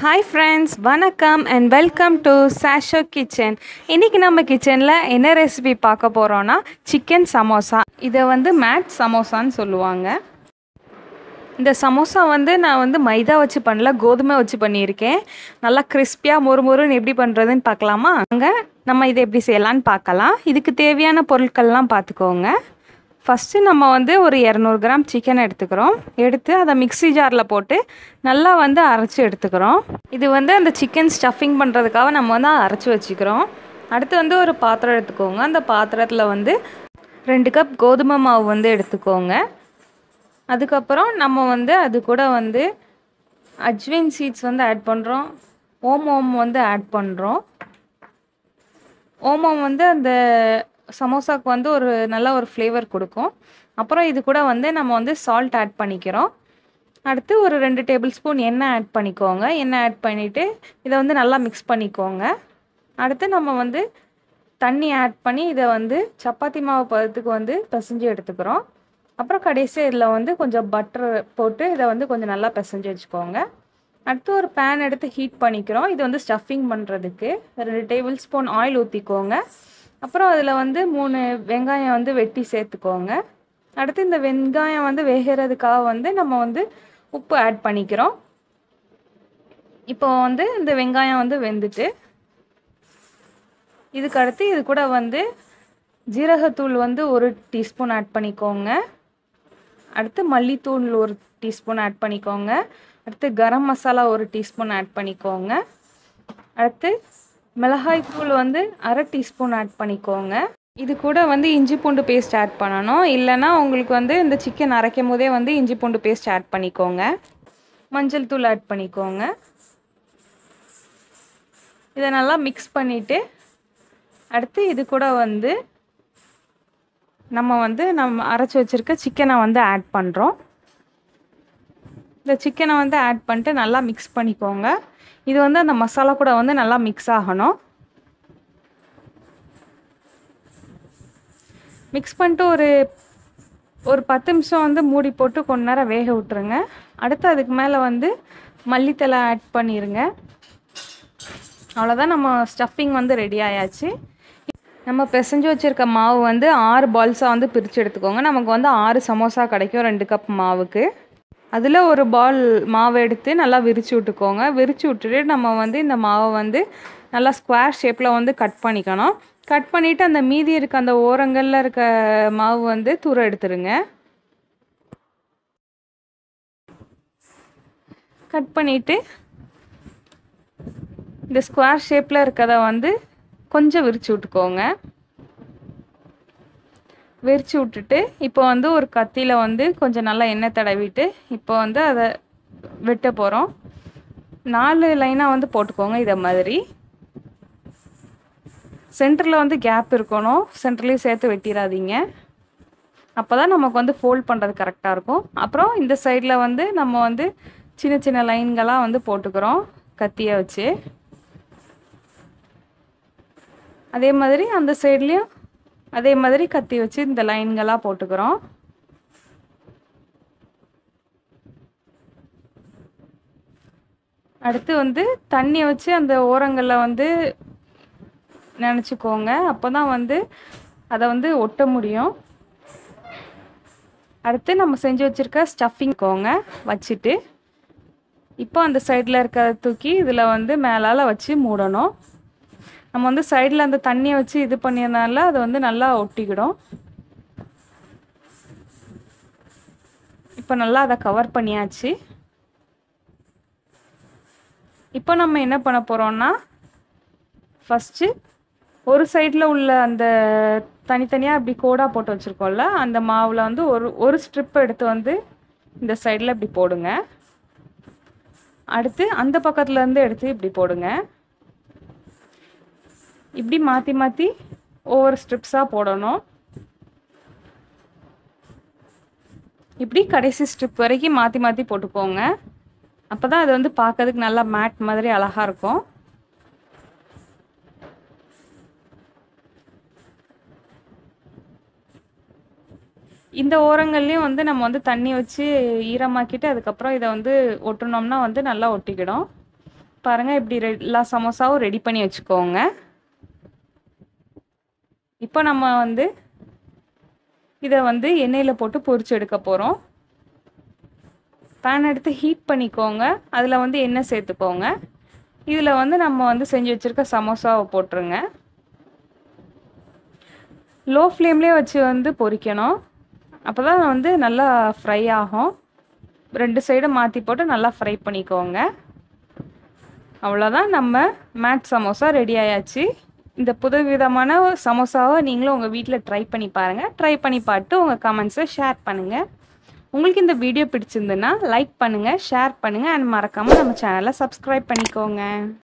hi friends வணக்கம் and welcome to சாஷோ kitchen இன்றைக்கி நம்ம கிச்சனில் என்ன ரெசிபி பார்க்க போகிறோன்னா சிக்கன் சமோசா இதை வந்து மேட் சமோசான்னு சொல்லுவாங்க இந்த சமோசா வந்து நான் வந்து மைதா வச்சு பண்ணல கோதுமை வச்சு பண்ணியிருக்கேன் நல்லா கிறிஸ்பியாக மொறு மொறுன்னு எப்படி பண்ணுறதுன்னு பார்க்கலாமா அங்கே நம்ம இதை எப்படி செய்யலான்னு பார்க்கலாம் இதுக்கு தேவையான பொருட்கள்லாம் பார்த்துக்கோங்க ஃபஸ்ட்டு நம்ம வந்து ஒரு இரநூறு கிராம் சிக்கன் எடுத்துக்கிறோம் எடுத்து அதை மிக்ஸி ஜாரில் போட்டு நல்லா வந்து அரைச்சி எடுத்துக்கிறோம் இது வந்து அந்த சிக்கன் ஸ்டஃபிங் பண்ணுறதுக்காக நம்ம வந்து அரைச்சி வச்சுக்கிறோம் அடுத்து வந்து ஒரு பாத்திரம் எடுத்துக்கோங்க அந்த பாத்திரத்தில் வந்து ரெண்டு கப் கோதுமை மாவு வந்து எடுத்துக்கோங்க அதுக்கப்புறம் நம்ம வந்து அது கூட வந்து அஜ்வின் சீட்ஸ் வந்து ஆட் பண்ணுறோம் ஓம் ஓம் வந்து ஆட் பண்ணுறோம் ஓமம் வந்து அந்த சமோசாக்கு வந்து ஒரு நல்ல ஒரு ஃப்ளேவர் கொடுக்கும் அப்புறம் இது கூட வந்து நம்ம வந்து சால்ட் ஆட் பண்ணிக்கிறோம் அடுத்து ஒரு ரெண்டு டேபிள் ஸ்பூன் எண்ணெய் ஆட் பண்ணிக்கோங்க எண்ணெய் ஆட் பண்ணிவிட்டு இதை வந்து நல்லா மிக்ஸ் பண்ணிக்கோங்க அடுத்து நம்ம வந்து தண்ணி ஆட் பண்ணி இதை வந்து சப்பாத்தி மாவு பதத்துக்கு வந்து பிசைஞ்சு எடுத்துக்கிறோம் அப்புறம் கடைசி இதில் வந்து கொஞ்சம் பட்டர் போட்டு இதை வந்து கொஞ்சம் நல்லா பிசைஞ்சு வச்சுக்கோங்க அடுத்து ஒரு பேன் எடுத்து ஹீட் பண்ணிக்கிறோம் இது வந்து ஸ்டஃபிங் பண்ணுறதுக்கு ரெண்டு டேபிள் ஸ்பூன் ஆயில் ஊற்றிக்கோங்க அப்புறம் அதில் வந்து மூணு வெங்காயம் வந்து வெட்டி சேர்த்துக்கோங்க அடுத்து இந்த வெங்காயம் வந்து வேகிறதுக்காக வந்து நம்ம வந்து உப்பு ஆட் பண்ணிக்கிறோம் இப்போ வந்து இந்த வெங்காயம் வந்து வெந்துட்டு இதுக்கு அடுத்து இது கூட வந்து ஜீரகத்தூள் வந்து ஒரு டீஸ்பூன் ஆட் பண்ணிக்கோங்க அடுத்து மல்லித்தூள் ஒரு டீஸ்பூன் ஆட் பண்ணிக்கோங்க அடுத்து கரம் மசாலா ஒரு டீஸ்பூன் ஆட் பண்ணிக்கோங்க அடுத்து மிளகாய்த்தூள் வந்து அரை டீஸ்பூன் ஆட் பண்ணிக்கோங்க இது கூட வந்து இஞ்சி பூண்டு பேஸ்ட் ஆட் பண்ணணும் இல்லைனா உங்களுக்கு வந்து இந்த சிக்கன் அரைக்கும் போதே வந்து இஞ்சி பூண்டு பேஸ்ட் ஆட் பண்ணிக்கோங்க மஞ்சள் தூள் ஆட் பண்ணிக்கோங்க இதை நல்லா மிக்ஸ் பண்ணிவிட்டு அடுத்து இது கூட வந்து நம்ம வந்து நம்ம அரைச்சி வச்சுருக்க சிக்கனை வந்து ஆட் பண்ணுறோம் இந்த சிக்கனை வந்து ஆட் பண்ணிட்டு நல்லா மிக்ஸ் பண்ணிக்கோங்க இது வந்து அந்த மசாலா கூட வந்து நல்லா மிக்ஸ் ஆகணும் மிக்ஸ் பண்ணிட்டு ஒரு ஒரு பத்து நிமிஷம் வந்து மூடி போட்டு கொஞ்ச நேரம் வேக விட்டுருங்க அடுத்து அதுக்கு மேலே வந்து மல்லித்தலை ஆட் பண்ணிடுங்க அவ்வளோதான் நம்ம ஸ்டஃபிங் வந்து ரெடி ஆயாச்சு நம்ம பிசைஞ்சு வச்சுருக்க மாவு வந்து ஆறு பால்ஸாக வந்து பிரித்து எடுத்துக்கோங்க நமக்கு வந்து ஆறு சமோசா கிடைக்கும் ரெண்டு கப் மாவுக்கு அதில் ஒரு பால் மாவு எடுத்து நல்லா விரித்து விட்டுக்கோங்க விரித்து விட்டுட்டு நம்ம வந்து இந்த மாவை வந்து நல்லா ஸ்கொயர் ஷேப்பில் வந்து கட் பண்ணிக்கணும் கட் பண்ணிவிட்டு அந்த மீதி இருக்க அந்த ஓரங்களில் இருக்க மாவு வந்து தூர எடுத்துருங்க கட் பண்ணிவிட்டு இந்த ஸ்கொயர் ஷேப்பில் இருக்கிறத வந்து கொஞ்சம் விரித்து விட்டுக்கோங்க விரித்து விட்டுட்டு இப்போ வந்து ஒரு கத்தியில் வந்து கொஞ்சம் நல்லா எண்ணெய் தடவிட்டு இப்போ வந்து அதை வெட்ட போகிறோம் நாலு லைனாக வந்து போட்டுக்கோங்க இதை மாதிரி சென்டரில் வந்து கேப் இருக்கணும் சென்டர்லேயும் சேர்த்து வெட்டிடாதீங்க அப்போ தான் நமக்கு வந்து ஃபோல்ட் பண்ணுறது கரெக்டாக இருக்கும் அப்புறம் இந்த சைடில் வந்து நம்ம வந்து சின்ன சின்ன லைன்களாக வந்து போட்டுக்கிறோம் கத்தியை வச்சு அதே மாதிரி அந்த சைட்லேயும் அதே மாதிரி கத்தி வச்சு இந்த லைன்களாக போட்டுக்கிறோம் அடுத்து வந்து தண்ணி வச்சு அந்த ஓரங்களில் வந்து நினச்சிக்கோங்க அப்போ தான் வந்து அதை வந்து ஒட்ட முடியும் அடுத்து நம்ம செஞ்சு வச்சுருக்க ஸ்டஃபிங்கோங்க வச்சுட்டு இப்போ அந்த சைடில் இருக்கிறத தூக்கி இதில் வந்து மேலால் வச்சு மூடணும் நம்ம வந்து சைடில் அந்த தண்ணியை வச்சு இது பண்ணியதுனால அது வந்து நல்லா ஒட்டிக்கிடும் இப்போ நல்லா அதை கவர் பண்ணியாச்சு இப்போ நம்ம என்ன பண்ண போகிறோம்னா ஃபஸ்ட்டு ஒரு சைடில் உள்ள அந்த தனித்தனியாக இப்படி கோடாக போட்டு வச்சுருக்கோம்ல அந்த மாவில் வந்து ஒரு ஒரு ஸ்ட்ரிப் எடுத்து வந்து இந்த சைடில் இப்படி போடுங்க அடுத்து அந்த பக்கத்துலேருந்து எடுத்து இப்படி போடுங்க இப்படி மாற்றி மாற்றி ஒவ்வொரு ஸ்ட்ரிப்ஸாக போடணும் இப்படி கடைசி ஸ்ட்ரிப் வரைக்கும் மாற்றி மாற்றி போட்டுக்கோங்க அப்போ தான் அது வந்து பார்க்கறதுக்கு நல்லா மேட் மாதிரி அழகாக இருக்கும் இந்த ஓரங்கள்லேயும் வந்து நம்ம வந்து தண்ணி வச்சு ஈரமாக்கிட்டு அதுக்கப்புறம் இதை வந்து ஒட்டுனோம்னா வந்து நல்லா ஒட்டிக்கிடும் பாருங்கள் இப்படி ரெ எல்லா சமோசாவும் ரெடி பண்ணி வச்சுக்கோங்க இப்போ நம்ம வந்து இதை வந்து எண்ணெயில் போட்டு பொரிச்சு எடுக்க போகிறோம் பேன் எடுத்து ஹீட் பண்ணிக்கோங்க அதில் வந்து எண்ணெய் சேர்த்துக்கோங்க இதில் வந்து நம்ம வந்து செஞ்சு வச்சுருக்க சமோசாவை போட்டுருங்க லோ ஃப்ளேம்லேயே வச்சு வந்து பொரிக்கணும் அப்போ தான் வந்து நல்லா ஃப்ரை ஆகும் ரெண்டு சைடும் மாற்றி போட்டு நல்லா ஃப்ரை பண்ணிக்கோங்க அவ்வளோதான் நம்ம மேட் சமோசா ரெடி ஆயாச்சு இந்த புதுவிதமான சமோசாவை நீங்களும் உங்கள் வீட்டில் ட்ரை பண்ணி பாருங்கள் ட்ரை பண்ணி பார்த்து உங்கள் கமெண்ட்ஸை ஷேர் பண்ணுங்கள் உங்களுக்கு இந்த வீடியோ பிடிச்சிருந்துன்னா லைக் பண்ணுங்கள் ஷேர் பண்ணுங்கள் அண்ட் மறக்காமல் நம்ம சேனலை சப்ஸ்கிரைப் பண்ணிக்கோங்க